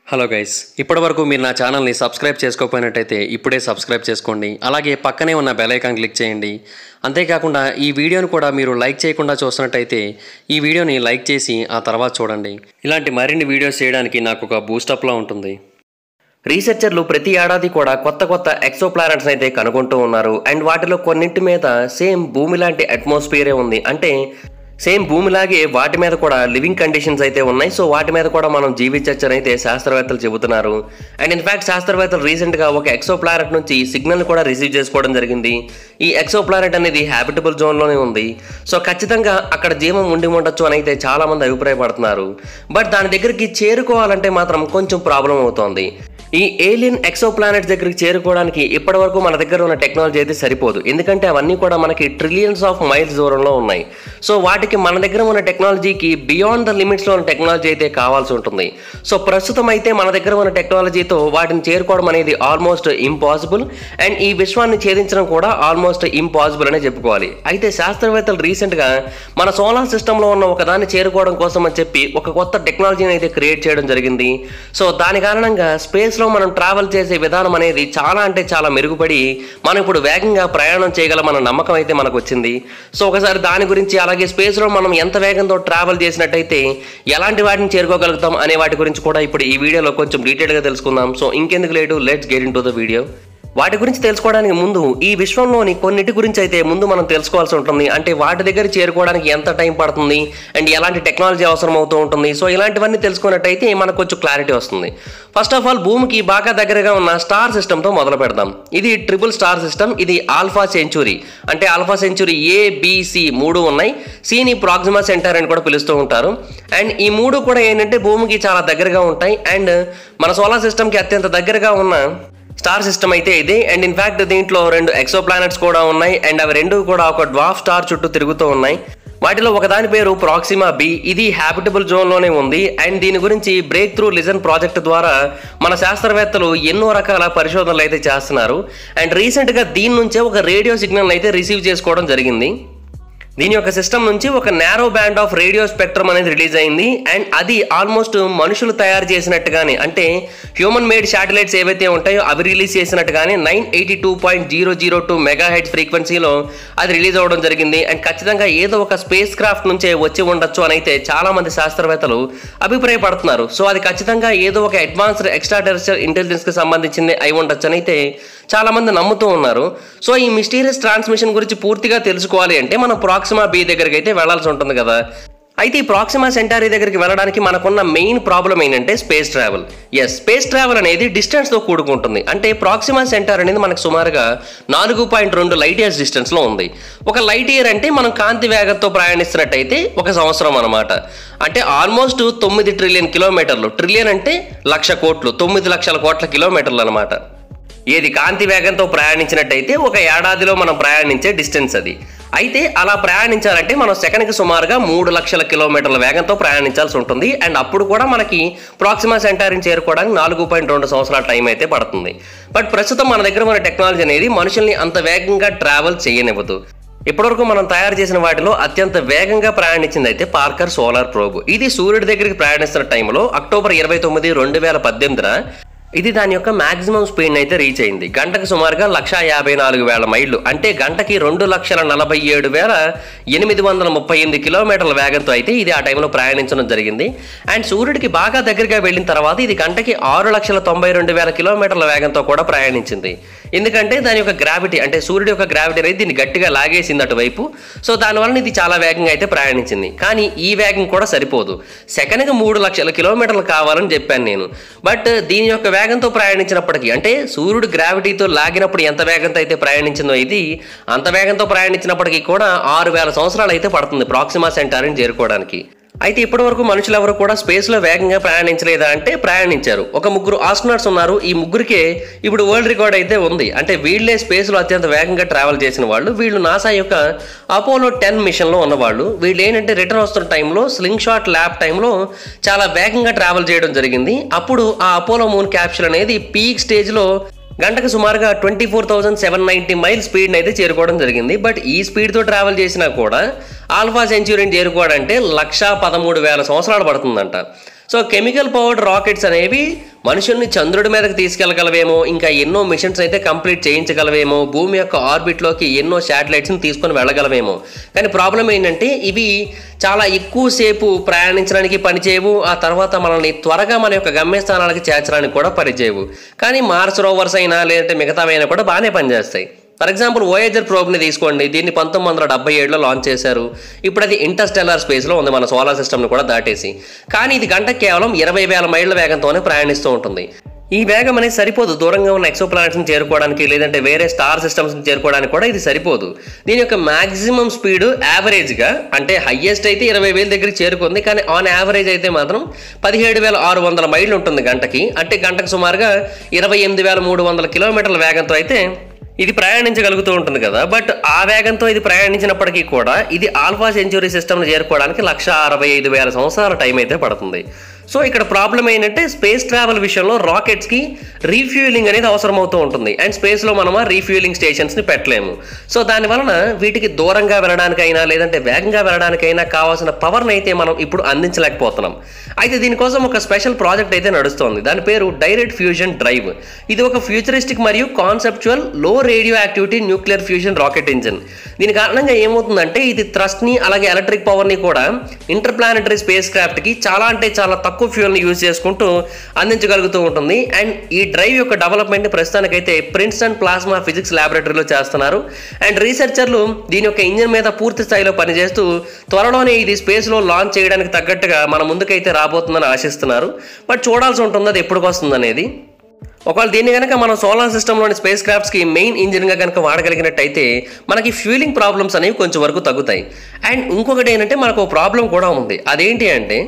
hello guys ఇప్పటివరకు మీరు నా ఛానల్ని సబ్స్క్రైబ్ చేసుకోకపోయినట్టయితే ఇప్పుడే సబ్స్క్రైబ్ చేసుకోండి అలాగే పక్కనే ఉన్న బెల్ ఐకాన్ క్లిక్ చేయండి అంతేకాకుండా ఈ వీడియోను కూడా మీరు లైక్ చేయకుండా చూస్తున్నట్టయితే ఈ వీడియోని లైక్ చేసి ఆ తర్వాత చూడండి ఇలాంటి మరిన్ని వీడియోస్ చేయడానికి నాకు ఒక బూస్టప్లా ఉంటుంది రీసెర్చర్లు ప్రతి ఏడాది కూడా కొత్త కొత్త ఎక్సో ప్లానెట్స్ అయితే కనుగొంటూ ఉన్నారు అండ్ వాటిలో కొన్నింటి మీద సేమ్ భూమి లాంటి అట్మాస్ఫియరే ఉంది అంటే సేమ్ భూమిలాగే వాటి మీద కూడా లివింగ్ కండిషన్స్ అయితే ఉన్నాయి సో వాటి మీద కూడా మనం జీవించచ్చని అయితే శాస్త్రవేత్తలు చెబుతున్నారు అండ్ ఇన్ఫాక్ట్ శాస్త్రవేత్తలు రీసెంట్గా ఒక ఎక్సో ప్లానెట్ నుంచి సిగ్నల్ కూడా రిసీవ్ చేసుకోవడం జరిగింది ఈ ఎక్సో ప్లానెట్ అనేది హ్యాబిటబుల్ జోన్లోనే ఉంది సో ఖచ్చితంగా అక్కడ జీవం ఉండి ఉండొచ్చు అని అయితే చాలా మంది అభిప్రాయపడుతున్నారు బట్ దాని దగ్గరికి చేరుకోవాలంటే మాత్రం కొంచెం ప్రాబ్లం అవుతోంది ఈ ఏలియన్ ఎక్సో ప్లానెట్స్ దగ్గరికి చేరుకోవడానికి ఇప్పటివరకు మన దగ్గర ఉన్న టెక్నాలజీ అయితే సరిపోదు ఎందుకంటే అవన్నీ కూడా మనకి ట్రిలియన్స్ ఆఫ్ మైల్స్ దూరంలో ఉన్నాయి సో వాటికి మన దగ్గర ఉన్న టెక్నాలజీకి బియాండ్ ద లిమిట్స్లో ఉన్న టెక్నాలజీ అయితే కావాల్సి ఉంటుంది సో ప్రస్తుతం అయితే మన దగ్గర ఉన్న టెక్నాలజీతో వాటిని చేరుకోవడం అనేది ఆల్మోస్ట్ ఇంపాసిబుల్ అండ్ ఈ విశ్వాన్ని ఛేదించడం కూడా ఆల్మోస్ట్ ఇంపాసిబుల్ అనే చెప్పుకోవాలి అయితే శాస్త్రవేత్తలు రీసెంట్గా మన సోలార్ సిస్టంలో ఉన్న ఒకదాన్ని చేరుకోవడం కోసం అని చెప్పి ఒక కొత్త టెక్నాలజీని అయితే క్రియేట్ చేయడం జరిగింది సో దాని కారణంగా స్పేస్లో మనం ట్రావెల్ చేసే విధానం అనేది చాలా అంటే చాలా మెరుగుపడి మనం ఇప్పుడు వేగంగా ప్రయాణం చేయగలమన్న నమ్మకం అయితే మనకు వచ్చింది సో ఒకసారి దాని గురించి అలాగే స్పేస్లో మనం ఎంత వేగంతో ట్రావెల్ చేసినట్టయితే ఎలాంటి వాటిని చేరుకోగలుగుతాం అనే వాటి గురించి కూడా ఇప్పుడు ఈ వీడియోలో కొంచెం డీటెయిల్గా తెలుసుకుందాం సో ఇంకెందుకు late let's get into the video వాటి గురించి తెలుసుకోవడానికి ముందు ఈ విశ్వంలోని కొన్నిటి గురించి అయితే ముందు మనం తెలుసుకోవాల్సి ఉంటుంది అంటే వాటి దగ్గర చేరుకోవడానికి ఎంత టైం పడుతుంది అండ్ ఎలాంటి టెక్నాలజీ అవసరం అవుతూ ఉంటుంది సో ఇలాంటివన్నీ తెలుసుకున్నట్టయితే మనకు కొంచెం క్లారిటీ వస్తుంది ఫస్ట్ ఆఫ్ ఆల్ భూమికి బాగా దగ్గరగా ఉన్న స్టార్ సిస్టమ్తో మొదలు పెడదాం ఇది ట్రిపుల్ స్టార్ సిస్టమ్ ఇది ఆల్ఫా సెంచురీ అంటే ఆల్ఫా సెంచురీ ఏ బిసి మూడు ఉన్నాయి సిని ప్రాక్సిమా సెంటర్ అని కూడా పిలుస్తూ ఉంటారు అండ్ ఈ మూడు కూడా ఏంటంటే భూమికి చాలా దగ్గరగా ఉంటాయి అండ్ మన సోలార్ సిస్టమ్కి అత్యంత దగ్గరగా ఉన్న స్టార్ సిస్టమ్ అయితే ఇది అండ్ ఇన్ఫాక్ట్ దీంట్లో రెండు ఎక్సో ప్లానెట్స్ కూడా ఉన్నాయి అండ్ అవి రెండు కూడా ఒక డ్వాఫ్ స్టార్ చుట్టూ తిరుగుతూ ఉన్నాయి వాటిలో ఒకదాని పేరు ప్రాక్సిమా బి ఇది హ్యాబిటబుల్ జోన్లోనే ఉంది అండ్ దీని గురించి బ్రేక్ త్రూ లిజన్ ప్రాజెక్ట్ ద్వారా మన శాస్త్రవేత్తలు ఎన్నో రకాల పరిశోధనలు అయితే చేస్తున్నారు అండ్ రీసెంట్గా దీని నుంచే ఒక రేడియో సిగ్నల్ అయితే రిసీవ్ చేసుకోవడం జరిగింది దీని యొక్క సిస్టమ్ నుంచి ఒక narrow band of radio spectrum అనేది రిలీజ్ అయింది అండ్ అది ఆల్మోస్ట్ మనుషులు తయారు చేసినట్టుగానే అంటే హ్యూమన్ మేడ్ శాటిలైట్స్ ఏవైతే ఉంటాయో అవి రిలీజ్ చేసినట్టుగానే nine eighty two point zero zero two megahertz ఫ్రీక్వెన్సీలో అది రిలీజ్ అవ్వడం జరిగింది అండ్ ఖచ్చితంగా ఏదో ఒక స్పేస్ క్రాఫ్ట్ నుంచే వచ్చి ఉండొచ్చు అని అయితే చాలా మంది శాస్త్రవేత్తలు అభిప్రాయపడుతున్నారు సో అది ఖచ్చితంగా ఏదో ఒక అడ్వాన్స్డ్ ఎక్స్ట్రా టెరిస్టర్ ఇంటెలిజెన్స్కి సంబంధించింది అయి ఉండొచ్చు అని అయితే చాలా మంది నమ్ముతూ ఉన్నారు సో ఈ మిస్టీరియస్ ట్రాన్స్మిషన్ గురించి పూర్తిగా తెలుసుకోవాలి అంటే మనం ప్రాక్సిమా బి దగ్గరికి అయితే వెళ్లాల్సి ఉంటుంది కదా అయితే ఈ ప్రాక్సిమా సెంటారీ దగ్గరికి వెళ్ళడానికి మనకున్న మెయిన్ ప్రాబ్లం ఏంటంటే space travel yes space travel అనేది డిస్టెన్స్తో కూడుకుంటుంది అంటే ప్రాక్సిమా సెంటర్ అనేది మనకు సుమారుగా నాలుగు పాయింట్ రెండు లైట్ ఇయర్స్ డిస్టెన్స్లో ఉంది ఒక లైట్ ఇయర్ అంటే మనం కాంతి వేగంతో ప్రయాణిస్తున్నట్టయితే ఒక సంవత్సరం అనమాట అంటే ఆల్మోస్ట్ తొమ్మిది ట్రిలియన్ కిలోమీటర్లు ట్రిలియన్ అంటే లక్ష కోట్లు తొమ్మిది లక్షల కోట్ల కిలోమీటర్లు అనమాట ఏది కాంతి వేగంతో ప్రయాణించినట్టయితే ఒక ఏడాదిలో మనం ప్రయాణించే డిస్టెన్స్ అది అయితే అలా ప్రయాణించాలంటే మనం సెకండ్కి సుమారుగా మూడు లక్షల కిలోమీటర్ల వేగంతో ప్రయాణించాల్సి ఉంటుంది అండ్ అప్పుడు కూడా మనకి ప్రాక్సిమా సెంటారిని చేరుకోవడానికి నాలుగు పాయింట్ రెండు సంవత్సరాల టైం అయితే పడుతుంది బట్ ప్రస్తుతం మన దగ్గర ఉన్న టెక్నాలజీ అనేది మనుషుల్ని అంత వేగంగా ట్రావెల్ చేయనివ్వదు ఇప్పటివరకు మనం తయారు చేసిన వాటిలో అత్యంత వేగంగా ప్రయాణించింది అయితే పార్కర్ సోలార్ ప్రోబ్ ఇది సూర్యుడి దగ్గరికి ప్రయాణిస్తున్న టైంలో అక్టోబర్ ఇరవై తొమ్మిది రెండు వేల పద్దెనిమిదిన ఇది దాని యొక్క మాక్సిమం స్పీడ్ అయితే రీచ్ అయింది గంటకు సుమారుగా లక్ష యాభై నాలుగు వేల మైళ్ళు అంటే గంటకి రెండు లక్షల నలభై ఏడు వేల ఎనిమిది వందల ముప్పై ఎనిమిది కిలోమీటర్ల వేగంతో అయితే ఇది ఆ టైంలో ప్రయాణించడం జరిగింది అండ్ సూర్యుడికి బాగా దగ్గరగా వెళ్ళిన తర్వాత ఇది గంటకి ఆరు లక్షల తొంభై రెండు వేల కిలోమీటర్ల వేగంతో కూడా ప్రయాణించింది ఎందుకంటే దాని యొక్క గ్రావిటీ అంటే సూర్యుడి యొక్క గ్రావిటీ అనేది దీన్ని గట్టిగా లాగేసింది అటువైపు సో దానివల్ల ఇది చాలా వేగంగా అయితే ప్రయాణించింది కానీ ఈ వేగం కూడా సరిపోదు సెకండ్కి మూడు లక్షల కిలోమీటర్లు కావాలని చెప్పాను నేను బట్ దీని యొక్క వేగంతో ప్రయాణించినప్పటికీ అంటే సూర్యుడు గ్రావిటీతో లాగినప్పుడు ఎంత వేగంతో అయితే ప్రయాణించిందో ఇది అంత వేగంతో ప్రయాణించినప్పటికీ కూడా ఆరు వేల సంవత్సరాలు అయితే పడుతుంది ప్రాక్సిమా సెంటార్ని చేరుకోవడానికి అయితే ఇప్పటివరకు మనుషులు ఎవరు కూడా స్పేస్లో వేగంగా ప్రయాణించలేదా అంటే ప్రయాణించారు ఒక ముగ్గురు ఆస్ట్రోనాట్స్ ఉన్నారు ఈ ముగ్గురికే ఇప్పుడు వరల్డ్ రికార్డ్ అయితే ఉంది అంటే వీళ్ళే స్పేస్లో అత్యంత వేగంగా ట్రావెల్ చేసిన వాళ్ళు వీళ్ళు నాసా యొక్క అపోలో టెన్ మిషన్లో ఉన్నవాళ్ళు వీళ్ళు ఏంటంటే రిటర్న్ వస్తున్న టైంలో స్లింగ్ షాట్ ల్యాబ్ టైంలో చాలా వేగంగా ట్రావెల్ చేయడం జరిగింది అప్పుడు ఆ అపోలో మూన్ క్యాప్సూల్ అనేది పీక్ స్టేజ్లో గంటకు సుమారుగా twenty four thousand seven ninety mile స్పీడ్ని అయితే చేరుకోవడం జరిగింది బట్ ఈ స్పీడ్తో ట్రావెల్ చేసినా కూడా ఆల్ఫా సెంచురీని చేరుకోవాలంటే లక్షా పదమూడు వేల సంవత్సరాలు పడుతుందంట సో కెమికల్ పవర్డ్ రాకెట్స్ అనేవి మనుషుల్ని చంద్రుడి మీదకి తీసుకెళ్లగలవేమో ఇంకా ఎన్నో మిషన్స్ అయితే కంప్లీట్ చేయించగలవేమో భూమి యొక్క ఆర్బిట్లోకి ఎన్నో శాటిలైట్స్ని తీసుకొని వెళ్ళగలవేమో కానీ ప్రాబ్లం ఏంటంటే ఇవి చాలా ఎక్కువసేపు ప్రయాణించడానికి పనిచేయవు ఆ తర్వాత మనల్ని త్వరగా మన యొక్క గమ్యస్థానాలకి చేర్చడానికి కూడా పనిచేయవు కానీ మార్స్ రోవర్స్ అయినా లేదంటే మిగతావైనా కూడా బాగానే పనిచేస్తాయి ఫర్ ఎగ్జాంపుల్ ఓయేజర్ ప్రోబ్ని తీసుకోండి దీన్ని పంతొమ్మిది వందల డెబ్బై ఏడులో లాంచ్ చేశారు ఇప్పుడు అది ఇంటర్స్టెల్లార్ స్పేస్లో ఉంది మన సోలార్ సిస్టమ్ని కూడా దాటేసి కానీ ఇది గంటకు కేవలం ఇరవై వేల మైళ్ళ వేగంతోనే ప్రయాణిస్తూ ఉంటుంది ఈ వేగం అనేది సరిపోదు దూరంగా ఉన్న ఎక్సో ప్లానెట్స్ని చేరుకోవడానికి లేదంటే వేరే స్టార్ సిస్టమ్స్ని చేరుకోవడానికి కూడా ఇది సరిపోదు దీని యొక్క మాక్సిమం స్పీడ్ యావరేజ్గా అంటే హయ్యెస్ట్ అయితే ఇరవై వేల దగ్గరికి చేరుకుంది కానీ ఆన్ యావరేజ్ అయితే మాత్రం పదిహేడు వేల ఆరు వందల మైళ్ళు ఉంటుంది గంటకి అంటే గంటకు సుమారుగా ఇరవై ఎనిమిది వేల మూడు వందల కిలోమీటర్ల వేగంతో అయితే ఇది ప్రయాణించగలుగుతూ ఉంటుంది కదా బట్ ఆ వేగంతో ఇది ప్రయాణించినప్పటికీ కూడా ఇది ఆల్ఫా సెంచురీ సిస్టమ్ను చేరుకోవడానికి లక్ష అరవై ఐదు వేల సంవత్సరాల టైం అయితే పడుతుంది సో ఇక్కడ ప్రాబ్లం ఏంటంటే స్పేస్ ట్రావెల్ విషయంలో రాకెట్స్కి రీఫ్యూలింగ్ అనేది అవసరం అవుతూ ఉంటుంది అండ్ స్పేస్లో మనం ఆ రీఫ్యూలింగ్ స్టేషన్స్ని పెట్టలేము సో దాని వలన వీటికి దూరంగా వెళ్ళడానికైనా లేదంటే వేగంగా వెళ్ళడానికైనా కావాల్సిన పవర్ని అయితే మనం ఇప్పుడు అందించలేకపోతున్నాం అయితే దీనికోసం ఒక స్పెషల్ ప్రాజెక్ట్ అయితే నడుస్తోంది దాని పేరు డైరెక్ట్ ఫ్యూజన్ డ్రైవ్ ఇది ఒక ఫ్యూచరిస్టిక్ మరియు కాన్సెప్చువల్ లో radioactivity nuclear fusion rocket engine దీని కారణంగా ఏమవుతుందంటే ఇది థ్రస్ట్ని అలాగే ఎలక్ట్రిక్ పవర్ని కూడా ఇంటర్ ప్లానెటరీ స్పేస్ క్రాఫ్ట్కి చాలా అంటే చాలా తక్కువ ఫ్యూయల్ని యూజ్ చేసుకుంటూ అందించగలుగుతూ ఉంటుంది అండ్ ఈ డ్రైవ్ యొక్క డెవలప్మెంట్ ప్రస్తుతానికైతే ప్రిన్స్టన్ ప్లాస్మా ఫిజిక్స్ ల్యాబొరేటరీలో చేస్తున్నారు అండ్ రీసెర్చర్లు దీని యొక్క ఇంజిన్ మీద పూర్తి స్థాయిలో పనిచేస్తూ త్వరలోనే ఇది స్పేస్లో లాంచ్ చేయడానికి తగ్గట్టుగా మన ముందుకైతే రాబోతుందని ఆశిస్తున్నారు బట్ చూడాల్సి ఉంటుంది అది ఎప్పుడు వస్తుంది అనేది ఒకవేళ దీన్ని కనుక మనం సోలార్ సిస్టంలోని స్పేస్ క్రాఫ్ట్స్కి మెయిన్ ఇంజిన్గా కనుక వాడగలిగినట్టయితే మనకి ఫ్యూలింగ్ ప్రాబ్లమ్స్ అనేవి కొంచెం వరకు తగ్గుతాయి అండ్ ఇంకొకటి ఏంటంటే మనకు ఒక ప్రాబ్లం కూడా ఉంది అదేంటి అంటే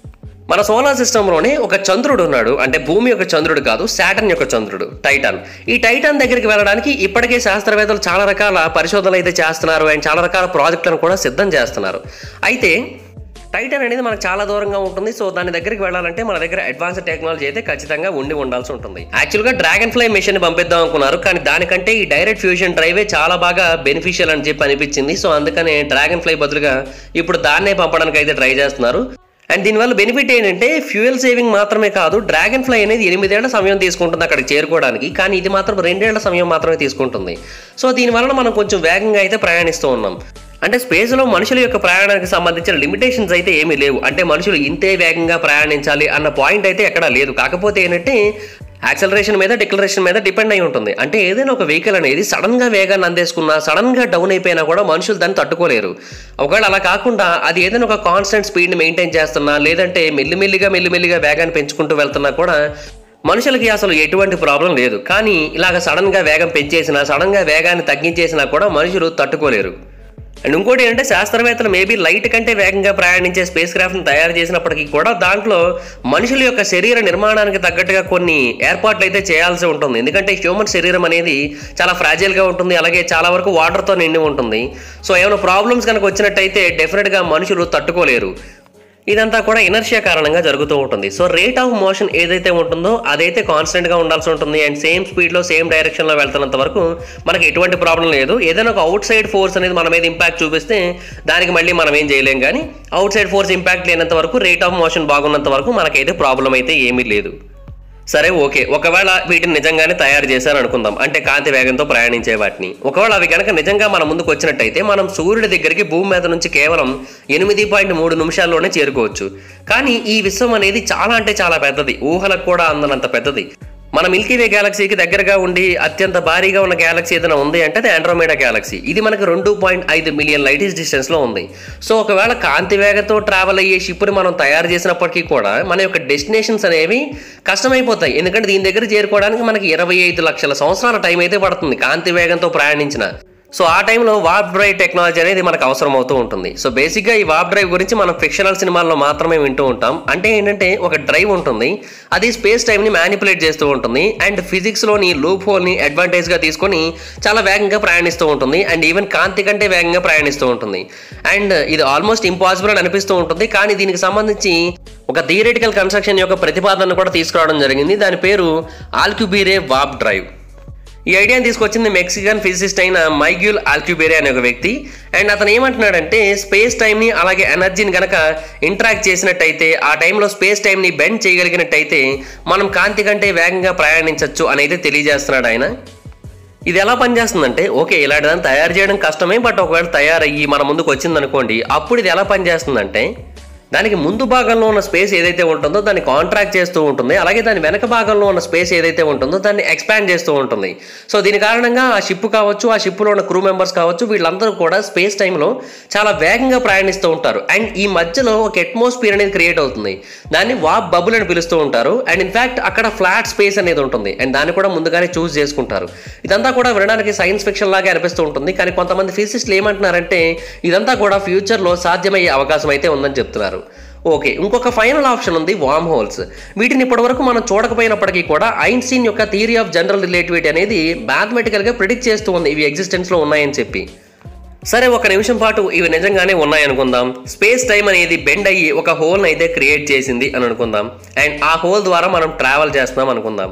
మన సోలార్ సిస్టంలోనే ఒక చంద్రుడు ఉన్నాడు అంటే భూమి యొక్క చంద్రుడు కాదు శాటర్న్ యొక్క చంద్రుడు టైటాన్ ఈ టైటాన్ దగ్గరికి వెళ్ళడానికి ఇప్పటికే శాస్త్రవేత్తలు చాలా రకాల పరిశోధనలు అయితే చేస్తున్నారు అండ్ చాలా రకాల ప్రాజెక్టులను కూడా సిద్ధం చేస్తున్నారు అయితే టైటాన్ అనేది మనకు చాలా దూరంగా ఉంటుంది సో దాని దగ్గరికి వెళ్ళాలంటే మన దగ్గర అడ్వాన్స్డ్ టెక్నాలజీ అయితే ఖచ్చితంగా ఉండి ఉండాల్సి ఉంటుంది యాక్చువల్గా డ్రాగన్ ఫ్లై మిషన్ పంపిద్దాం అనుకున్నారు కానీ దానికంటే ఈ డైరెక్ట్ ఫ్యూజన్ డ్రైవే చాలా బాగా బెనిఫిషియల్ అని చెప్పి అనిపించింది సో అందుకనే డ్రాగన్ ఫ్లై బదులుగా ఇప్పుడు దాన్నే పంపడానికి అయితే ట్రై చేస్తున్నారు అండ్ దీనివల్ల బెనిఫిట్ ఏంటంటే ఫ్యూయల్ సేవింగ్ మాత్రమే కాదు డ్రాగన్ ఫ్లై అనేది ఎనిమిదేళ్ల సమయం తీసుకుంటుంది అక్కడికి చేరుకోవడానికి కానీ ఇది మాత్రం రెండేళ్ల సమయం మాత్రమే తీసుకుంటుంది సో దీనివల్ల మనం కొంచెం వేగంగా అయితే ప్రయాణిస్తూ ఉన్నాం అంటే స్పేస్లో మనుషుల యొక్క ప్రయాణానికి సంబంధించిన లిమిటేషన్స్ అయితే ఏమీ లేవు అంటే మనుషులు ఇంతే వేగంగా ప్రయాణించాలి అన్న పాయింట్ అయితే ఎక్కడా లేదు కాకపోతే ఏంటంటే యాక్సలరేషన్ మీద డిక్లరేషన్ మీద డిపెండ్ అయి ఉంటుంది అంటే ఏదైనా ఒక వెహికల్ అనేది సడన్ గా వేగాన్ని అందేసుకున్నా సడన్ గా డౌన్ అయిపోయినా కూడా మనుషులు దాన్ని తట్టుకోలేరు ఒకవేళ అలా కాకుండా అది ఏదైనా ఒక కాన్స్టెంట్ స్పీడ్ని మెయింటైన్ చేస్తున్నా లేదంటే మెల్లిమెల్లిగా మెల్లిమెల్లిగా వేగాన్ని పెంచుకుంటూ వెళ్తున్నా కూడా మనుషులకి అసలు ఎటువంటి ప్రాబ్లం లేదు కానీ ఇలాగ సడన్ గా వేగం పెంచేసినా సడన్ గా వేగాన్ని తగ్గించేసినా కూడా మనుషులు తట్టుకోలేరు అండ్ ఇంకోటి ఏంటంటే శాస్త్రవేత్తలు మేబీ లైట్ కంటే వేగంగా ప్రయాణించే స్పేస్ క్రాఫ్ట్ని తయారు చేసినప్పటికీ కూడా దాంట్లో మనుషుల యొక్క శరీర నిర్మాణానికి తగ్గట్టుగా కొన్ని ఏర్పాట్లు అయితే చేయాల్సి ఉంటుంది ఎందుకంటే హ్యూమన్ శరీరం అనేది చాలా ఫ్రాజైల్గా ఉంటుంది అలాగే చాలా వరకు వాటర్తో నిండి ఉంటుంది సో ఏమైనా ప్రాబ్లమ్స్ కనుక వచ్చినట్టయితే డెఫినెట్గా మనుషులు తట్టుకోలేరు ఇదంతా కూడా ఇనర్షియా కారణంగా జరుగుతూ ఉంటుంది సో రేట్ ఆఫ్ మోషన్ ఏదైతే ఉంటుందో అదైతే కాన్స్టెంట్గా ఉండాల్సి ఉంటుంది అండ్ సేమ్ స్పీడ్లో సేమ్ డైరెక్షన్లో వెళ్తున్నంత వరకు మనకి ఎటువంటి ప్రాబ్లం లేదు ఏదైనా ఒక అవుట్ సైడ్ ఫోర్స్ అనేది మన మీద ఇంపాక్ట్ చూపిస్తే దానికి మళ్ళీ మనం ఏం చేయలేం కానీ అవుట్ సైడ్ ఫోర్స్ ఇంపాక్ట్ లేనంత వరకు రేట్ ఆఫ్ మోషన్ బాగున్నంత వరకు మనకైతే ప్రాబ్లం అయితే ఏమీ లేదు సరే ఓకే ఒకవేళ వీటిని నిజంగానే తయారు చేశారు అనుకుందాం అంటే కాంతి వేగంతో ప్రయాణించే వాటిని ఒకవేళ అవి కనుక నిజంగా మన ముందుకు వచ్చినట్టయితే మనం సూర్యుడి దగ్గరికి భూమి మీద నుంచి కేవలం ఎనిమిది పాయింట్ మూడు నిమిషాల్లోనే చేరుకోవచ్చు కానీ ఈ విశ్వం అనేది చాలా అంటే చాలా పెద్దది ఊహలకు కూడా అందనంత పెద్దది మన మిల్కీవే గ్యాలక్సీకి దగ్గరగా ఉండి అత్యంత భారీగా ఉన్న గ్యాలక్సీ ఏదైనా ఉంది అంటే అది ఆండ్రోమేడా గ్యాలక్సీ ఇది మనకు రెండు పాయింట్ ఐదు మిలియన్ లైట్ ఇయర్స్ డిస్టెన్స్లో ఉంది సో ఒకవేళ కాంతి వేగంతో ట్రావెల్ అయ్యే షిప్ని మనం తయారు చేసినప్పటికీ కూడా మన యొక్క డెస్టినేషన్స్ అనేవి కష్టమైపోతాయి ఎందుకంటే దీని దగ్గర చేరుకోవడానికి మనకి ఇరవై ఐదు లక్షల సంవత్సరాల టైం అయితే పడుతుంది కాంతి వేగంతో ప్రయాణించిన సో ఆ టైంలో వాప్ డ్రైవ్ టెక్నాలజీ అనేది మనకు అవసరం అవుతూ ఉంటుంది సో బేసిక్గా ఈ వాప్ డ్రైవ్ గురించి మనం ఫిక్షనల్ సినిమాల్లో మాత్రమే వింటూ ఉంటాం అంటే ఏంటంటే ఒక డ్రైవ్ ఉంటుంది అది స్పేస్ టైంని మ్యానిపులేట్ చేస్తూ ఉంటుంది అండ్ ఫిజిక్స్లోని లూప్ హోల్ని అడ్వాంటేజ్గా తీసుకొని చాలా వేగంగా ప్రయాణిస్తూ ఉంటుంది అండ్ ఈవెన్ కాంతి కంటే వేగంగా ప్రయాణిస్తూ ఉంటుంది అండ్ ఇది ఆల్మోస్ట్ ఇంపాసిబుల్ అని అనిపిస్తూ ఉంటుంది కానీ దీనికి సంబంధించి ఒక థియరిటికల్ కన్స్ట్రక్షన్ యొక్క ప్రతిపాదన కూడా తీసుకురావడం జరిగింది దాని పేరు ఆల్క్యుబీరే వాప్ డ్రైవ్ ఈ ఐడియాని తీసుకొచ్చింది మెక్సికన్ ఫిజిసిస్ట్ అయిన మైగ్యూల్ ఆల్క్యూబేరియా అనే ఒక వ్యక్తి అండ్ అతను ఏమంటున్నాడంటే స్పేస్ టైంని అలాగే ఎనర్జీని గనక ఇంటరాక్ట్ చేసినట్టయితే ఆ టైంలో స్పేస్ టైంని బెండ్ చేయగలిగినట్టయితే మనం కాంతి కంటే వేగంగా ప్రయాణించవచ్చు అని అయితే తెలియజేస్తున్నాడు ఆయన ఇది ఎలా పనిచేస్తుందంటే ఓకే ఇలాంటిదాన్ని తయారు చేయడం కష్టమే బట్ ఒకవేళ తయారయ్యి మన ముందుకు వచ్చిందనుకోండి అప్పుడు ఇది ఎలా పనిచేస్తుందంటే దానికి ముందు భాగంలో ఉన్న స్పేస్ ఏదైతే ఉంటుందో దాన్ని కాంట్రాక్ట్ చేస్తూ ఉంటుంది అలాగే దాని వెనక భాగంలో ఉన్న స్పేస్ ఏదైతే ఉంటుందో దాన్ని ఎక్స్పాండ్ చేస్తూ ఉంటుంది సో దీని కారణంగా ఆ షిప్ కావచ్చు ఆ షిప్లో ఉన్న క్రూ మెంబర్స్ కావచ్చు వీళ్ళందరూ కూడా స్పేస్ టైంలో చాలా వేగంగా ప్రయాణిస్తూ ఉంటారు అండ్ ఈ మధ్యలో ఒక అట్మాస్ఫియర్ అనేది క్రియేట్ అవుతుంది దాన్ని వాప్ బబుల్ అని పిలుస్తూ ఉంటారు అండ్ ఇన్ఫాక్ట్ అక్కడ ఫ్లాట్ స్పేస్ అనేది ఉంటుంది అండ్ దాన్ని కూడా ముందుగానే చూస్ చేసుకుంటారు ఇదంతా కూడా వినడానికి సైన్స్ ఫిక్షన్ లాగా అనిపిస్తూ ఉంటుంది కానీ కొంతమంది ఫిజిసిస్టులు ఏమంటున్నారంటే ఇదంతా కూడా ఫ్యూచర్లో సాధ్యమయ్యే అవకాశం అయితే ఉందని చెప్తున్నారు ఓకే ఇంకొక ఫైనల్ ఆప్షన్ ఉంది వామ్ హోల్స్ వీటిని ఇప్పటివరకు మనం చూడకపోయినప్పటికీ కూడా ఐన్స్టీన్ యొక్క థియరీ ఆఫ్ జనరల్ రిలేటివిటీ అనేది మ్యాథమెటికల్గా ప్రిడిక్ట్ చేస్తూ ఉంది ఇవి ఎగ్జిస్టెన్స్లో ఉన్నాయని చెప్పి సరే ఒక నిమిషం పాటు ఇవి నిజంగానే ఉన్నాయనుకుందాం స్పేస్ టైం అనేది బెండ్ అయ్యి ఒక హోల్ని అయితే క్రియేట్ చేసింది అని అనుకుందాం అండ్ ఆ హోల్ ద్వారా మనం ట్రావెల్ చేస్తున్నాం అనుకుందాం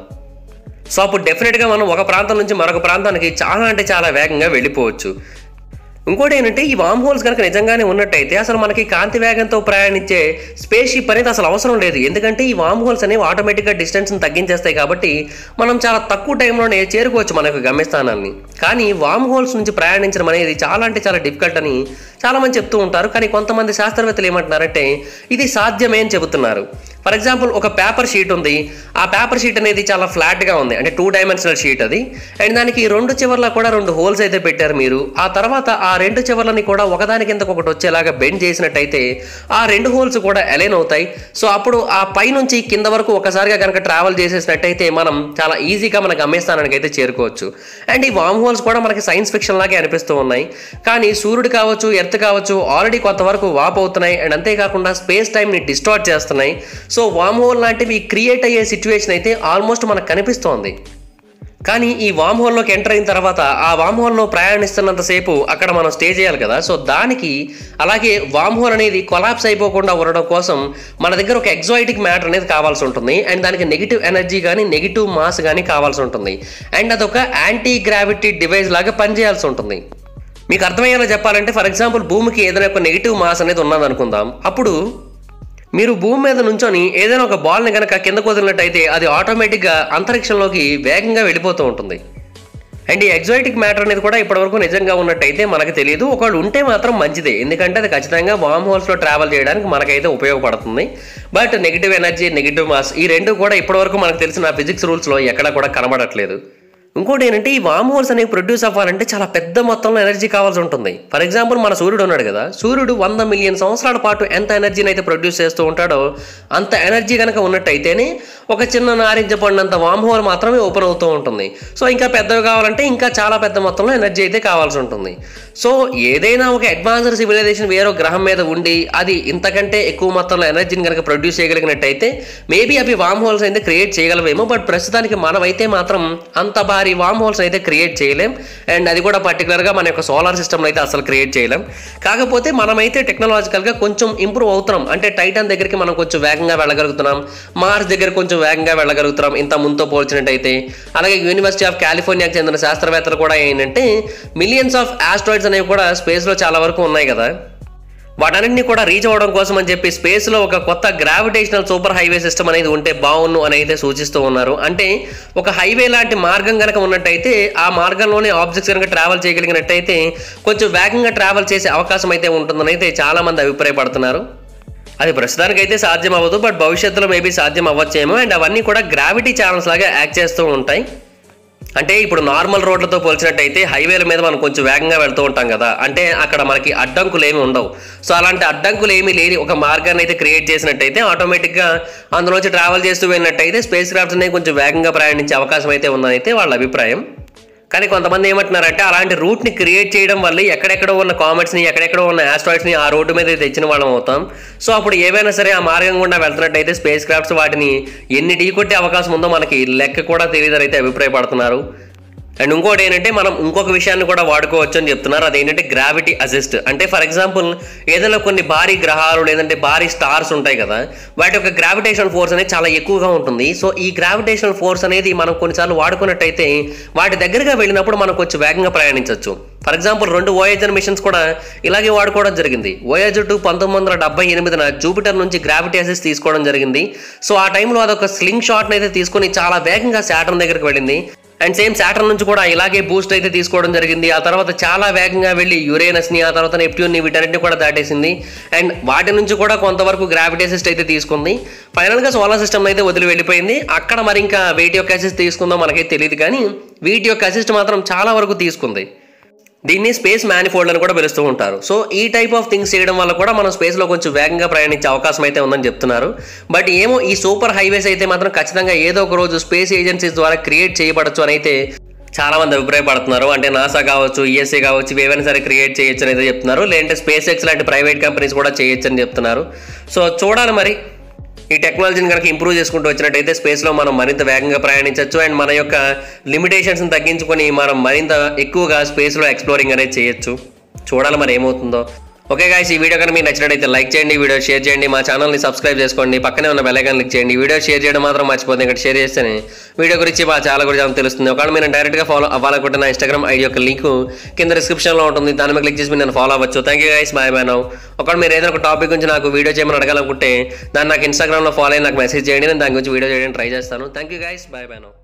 సో అప్పుడు డెఫినెట్గా మనం ఒక ప్రాంతం నుంచి మరొక ప్రాంతానికి చాలా అంటే చాలా వేగంగా వెళ్ళిపోవచ్చు ఇంకోటి ఏంటంటే ఈ వామ్ హోల్స్ కనుక నిజంగానే ఉన్నట్టయితే అసలు మనకి కాంతి వేగంతో ప్రయాణించే స్పేస్ షిప్ అనేది అసలు అవసరం లేదు ఎందుకంటే ఈ వామ్ హోల్స్ అనేవి ఆటోమేటిక్గా డిస్టెన్స్ని తగ్గించేస్తాయి కాబట్టి మనం చాలా తక్కువ టైంలోనే చేరుకోవచ్చు మన యొక్క గమ్యస్థానాన్ని కానీ వామ్ హోల్స్ నుంచి ప్రయాణించడం అనేది చాలా అంటే చాలా డిఫికల్ట్ అని చాలా మంది చెప్తూ ఉంటారు కానీ కొంతమంది శాస్త్రవేత్తలు ఏమంటున్నారంటే ఇది సాధ్యమే అని చెబుతున్నారు ఫర్ ఎగ్జాంపుల్ ఒక పేపర్ షీట్ ఉంది ఆ పేపర్ షీట్ అనేది చాలా ఫ్లాట్గా ఉంది అంటే టూ డైమెన్షనల్ షీట్ అది అండ్ దానికి రెండు చివర్ల కూడా రెండు హోల్స్ అయితే పెట్టారు మీరు ఆ తర్వాత ఆ రెండు చివర్లని కూడా ఒకదాని కిందకు ఒకటి వచ్చేలాగా బెండ్ చేసినట్టయితే ఆ రెండు హోల్స్ కూడా అలైన్ అవుతాయి సో అప్పుడు ఆ పై నుంచి కింద వరకు ఒకసారిగా కనుక ట్రావెల్ చేసేసినట్టయితే మనం చాలా ఈజీగా మన గమ్యస్థానానికి అయితే చేరుకోవచ్చు అండ్ ఈ వామ్ హోల్స్ కూడా మనకి సైన్స్ ఫిక్షన్ లాగే అనిపిస్తూ ఉన్నాయి కానీ సూర్యుడు కావచ్చు ఎర్త్ కావచ్చు ఆల్రెడీ కొంతవరకు వాప్ అవుతున్నాయి అండ్ అంతేకాకుండా స్పేస్ టైంని డిస్టార్ట్ చేస్తున్నాయి సో వామ్ హోల్ లాంటివి క్రియేట్ అయ్యే సిచ్యువేషన్ అయితే ఆల్మోస్ట్ మనకు కనిపిస్తోంది కానీ ఈ వామ్ హోల్లోకి ఎంటర్ అయిన తర్వాత ఆ వామ్ హోల్లో ప్రయాణిస్తున్నంతసేపు అక్కడ మనం స్టే చేయాలి కదా సో దానికి అలాగే వామ్ హోల్ అనేది కొలాప్స్ అయిపోకుండా ఉండడం కోసం మన దగ్గర ఒక ఎగ్జాయిటిక్ మ్యాటర్ అనేది కావాల్సి ఉంటుంది అండ్ దానికి నెగిటివ్ ఎనర్జీ కానీ నెగిటివ్ మాస్ కానీ కావాల్సి ఉంటుంది అండ్ అదొక యాంటీ గ్రావిటీ డివైస్ లాగా పనిచేయాల్సి ఉంటుంది మీకు అర్థమయ్యేలా చెప్పాలంటే ఫర్ ఎగ్జాంపుల్ భూమికి ఏదైనా ఒక నెగిటివ్ మాస్ అనేది ఉన్నది అనుకుందాం అప్పుడు మీరు భూమి మీద నుంచొని ఏదైనా ఒక బాల్ని కనుక కిందకు వదిలినట్టయితే అది ఆటోమేటిక్గా అంతరిక్షంలోకి వేగంగా వెళ్ళిపోతూ ఉంటుంది అండ్ ఈ ఎగ్జాయిటిక్ మ్యాటర్ అనేది కూడా ఇప్పటివరకు నిజంగా ఉన్నట్టయితే మనకు తెలియదు ఒకవేళ ఉంటే మాత్రం మంచిదే ఎందుకంటే అది ఖచ్చితంగా వామ్ హోల్స్లో ట్రావెల్ చేయడానికి మనకైతే ఉపయోగపడుతుంది but negative energy negative mass ఈ రెండు కూడా ఇప్పటివరకు మనకు తెలిసిన ఫిజిక్స్ రూల్స్లో ఎక్కడ కూడా కనబడట్లేదు ఇంకోటి ఏంటంటే ఈ వామ్ హోల్స్ అనేవి ప్రొడ్యూస్ అవ్వాలంటే చాలా పెద్ద మొత్తంలో ఎనర్జీ కావాల్సి ఉంటుంది ఫర్ ఎగ్జాంపుల్ మన సూర్యుడు ఉన్నాడు కదా సూర్యుడు వంద మిలియన్ సంవత్సరాల పాటు ఎంత ఎనర్జీని అయితే ప్రొడ్యూస్ చేస్తూ ఉంటాడో అంత ఎనర్జీ కనుక ఉన్నట్టయితేనే ఒక చిన్న నారింజ పండంత వామ్ హోల్ మాత్రమే ఓపెన్ అవుతూ ఉంటుంది సో ఇంకా పెద్దవి కావాలంటే ఇంకా చాలా పెద్ద మొత్తంలో ఎనర్జీ అయితే కావాల్సి ఉంటుంది సో ఏదైనా ఒక అడ్వాన్స్డ్ సివిలైజేషన్ వేరే గ్రహం మీద ఉండి అది ఇంతకంటే ఎక్కువ మొత్తంలో ఎనర్జీని కనుక ప్రొడ్యూస్ చేయగలిగినట్టయితే మేబీ అవి వామ్ హోల్స్ అయితే క్రియేట్ చేయగలవేమో బట్ ప్రస్తుతానికి మనమైతే మాత్రం అంత భారీ వామ్ హోల్స్ అయితే క్రియేట్ చేయలేం అండ్ అది కూడా పర్టికులర్గా మన యొక్క సోలార్ సిస్టమ్లో అయితే అసలు క్రియేట్ చేయలేం కాకపోతే మనమైతే టెక్నాలజికల్గా కొంచెం ఇంప్రూవ్ అవుతున్నాం అంటే టైటన్ దగ్గరికి మనం కొంచెం వేగంగా వెళ్ళగలుగుతున్నాం మార్స్ దగ్గర కొంచెం వేగంగా వెళ్ళగలుగుతున్నాం ఇంత ముందుతో పోల్చినట్టయితే అలాగే యూనివర్సిటీ ఆఫ్ కాలిఫోర్నియాకి చెందిన శాస్త్రవేత్తలు కూడా ఏంటంటే మిలియన్స్ ఆఫ్ ఆస్ట్రాయిడ్స్ అనేవి కూడా స్పేస్లో చాలా వరకు ఉన్నాయి కదా వాటన్నింటినీ కూడా రీచ్ అవ్వడం కోసం అని చెప్పి స్పేస్లో ఒక కొత్త గ్రావిటేషనల్ సూపర్ హైవే సిస్టమ్ అనేది ఉంటే బాగున్ను అని అయితే సూచిస్తూ ఉన్నారు అంటే ఒక హైవే లాంటి మార్గం కనుక ఉన్నట్టయితే ఆ మార్గంలోనే ఆబ్జెక్ట్స్ కనుక ట్రావెల్ చేయగలిగినట్టయితే కొంచెం వేగంగా ట్రావెల్ చేసే అవకాశం అయితే ఉంటుందని అయితే చాలామంది అభిప్రాయపడుతున్నారు అది ప్రస్తుతానికైతే సాధ్యం అవ్వదు బట్ భవిష్యత్తులో మేబీ సాధ్యం అవ్వచ్చేమో అండ్ అవన్నీ కూడా గ్రావిటీ ఛానల్స్ లాగా యాక్ట్ చేస్తూ ఉంటాయి అంటే ఇప్పుడు నార్మల్ రోడ్లతో పోల్చినట్టయితే హైవేల మీద మనం కొంచెం వేగంగా వెళ్తూ ఉంటాం కదా అంటే అక్కడ మనకి అడ్డంకులు ఏమి ఉండవు సో అలాంటి అడ్డంకులు ఏమీ లేని ఒక మార్గాన్ని అయితే క్రియేట్ చేసినట్టయితే ఆటోమేటిక్గా అందులోంచి ట్రావెల్ చేస్తూ వెళ్ళినట్టయితే స్పేస్ క్రాఫ్ట్స్ అనేవి కొంచెం వేగంగా ప్రయాణించే అవకాశం అయితే ఉందని అయితే వాళ్ళ అభిప్రాయం కానీ కొంతమంది ఏమంటున్నారంటే అలాంటి రూట్ని క్రియేట్ చేయడం వల్ల ఎక్కడెక్కడో ఉన్న కామెంట్స్ని ఎక్కడెక్కడో ఉన్న ఆస్ట్రాయిడ్స్ని ఆ రోడ్డు మీద తెచ్చిన వాళ్ళం అవుతాం సో అప్పుడు ఏవైనా సరే ఆ మార్గం గుండా వెళ్తున్నట్టయితే స్పేస్ క్రాఫ్ట్స్ వాటిని ఎన్ని ఢీకొట్టే అవకాశం ఉందో మనకి లెక్క కూడా తెలియదని అయితే అభిప్రాయపడుతున్నారు అండ్ ఇంకోటి ఏంటంటే మనం ఇంకొక విషయాన్ని కూడా వాడుకోవచ్చు అని చెప్తున్నారు అదేంటంటే గ్రావిటీ అసిస్ట్ అంటే ఫర్ ఎగ్జాంపుల్ ఏదైనా కొన్ని భారీ గ్రహాలు లేదంటే భారీ స్టార్స్ ఉంటాయి కదా వాటి యొక్క గ్రావిటేషన్ ఫోర్స్ అనేది చాలా ఎక్కువగా ఉంటుంది సో ఈ గ్రావిటేషన్ ఫోర్స్ అనేది మనం కొన్నిసార్లు వాడుకున్నట్టయితే వాటి దగ్గరగా వెళ్ళినప్పుడు మనం కొంచెం వేగంగా ప్రయాణించవచ్చు ఫర్ ఎగ్జాంపుల్ రెండు ఓయేజర్ మిషన్స్ కూడా ఇలాగే వాడుకోవడం జరిగింది ఓయేజర్ టూ పంతొమ్మిది వందల డెబ్బై ఎనిమిదిన జూపిటర్ నుంచి గ్రావిటీ అసిస్ తీసుకోవడం జరిగింది సో ఆ టైంలో అదొక స్లింగ్ షాట్ని అయితే తీసుకొని చాలా వేగంగా శాటర్న్ దగ్గరికి వెళ్ళింది అండ్ సేమ్ శాటర్న్ నుంచి కూడా ఇలాగే బూస్ట్ అయితే తీసుకోవడం జరిగింది ఆ తర్వాత చాలా వేగంగా వెళ్ళి యురేనస్ని ఆ తర్వాత నెప్ట్యూన్ని వీటన్నిటిని కూడా దాటేసింది అండ్ వాటి నుంచి కూడా కొంతవరకు గ్రావిటీ అసిస్ట్ అయితే తీసుకుంది ఫైనల్గా సోలార్ సిస్టమ్ అయితే వదిలి వెళ్ళిపోయింది అక్కడ మరి ఇంకా వీటి యొక్క అసిస్ట్ తీసుకుందో మనకైతే తెలియదు కానీ వీటి యొక్క అసిస్ట్ మాత్రం చాలా వరకు తీసుకుంది దీన్ని స్పేస్ మ్యానిఫోల్డ్ అని కూడా పిలుస్తూ ఉంటారు సో ఈ టైప్ ఆఫ్ థింగ్స్ చేయడం వల్ల కూడా మనం స్పేస్లో కొంచెం వేగంగా ప్రయాణించే అవకాశం అయితే ఉందని చెప్తున్నారు బట్ ఏమో ఈ సూపర్ హైవేస్ అయితే మాత్రం ఖచ్చితంగా ఏదో ఒక రోజు స్పేస్ ఏజెన్సీస్ ద్వారా క్రియేట్ చేయబడచ్చు అని అయితే చాలా మంది అభిప్రాయపడుతున్నారు అంటే నాసా కావచ్చు ఈఎస్ఏ కావచ్చు ఇవి ఏవైనా సరే క్రియేట్ చేయొచ్చు అని అయితే చెప్తున్నారు లేదంటే స్పేస్ ఎక్స్ లాంటి ప్రైవేట్ కంపెనీస్ కూడా చేయొచ్చు అని చెప్తున్నారు సో చూడాలి మరి ఈ టెక్నాలజీని కనుక ఇంప్రూవ్ చేసుకుంటూ వచ్చినట్టయితే స్పేస్లో మనం మరింత వేగంగా ప్రయాణించవచ్చు అండ్ మన యొక్క లిమిటేషన్స్ని తగ్గించుకొని మనం మరింత ఎక్కువగా స్పేస్లో ఎక్స్ప్లోరింగ్ అనేది చేయొచ్చు చూడాలి మరి ఏమవుతుందో ఓకే గాయస్ ఈ వీడియో కనుక మీకు నచ్చినట్టయితే లైక్ చేయండి వీడియో షేర్ చేయండి మా ఛానల్ని సబ్స్క్రైబ్ చేసుకోండి పక్కనే ఉన్న బెల్ ఐకాన్ క్లిక్ చేయండి వీడియో షేర్ చేయడం మాత్రం మర్చిపోతుంది ఇక్కడ షేర్ చేస్తేనే వీడియో గురించి మా చాలా గురించి మనకు తెలుస్తుంది ఒకవేళ మీరు డైరెక్ట్గా ఫాలో అవ్వాలనుకుంటే నా ఇన్స్టాగ్రామ్ ఐడి యొక్క లింక్ కింద డిస్క్రిప్షన్లో ఉంటుంది దాని మీద క్లిక్ చేసి మీరు నన్ను ఫాలో అవ్వచ్చు thank you guys bye bye now ఒకవేళ మీరు ఏదైనా ఒక టాపిక్ గురించి నాకు వీడియో చేయమని అడగాలనుకుంటే దాన్ని నాకు ఇన్స్టాగ్రామ్లో ఫాలో అయ్యి నాకు మెసేజ్ చేయండి నేను దాని గురించి వీడియో చేయడానికి ట్రై చేస్తాను thank you guys bye bye now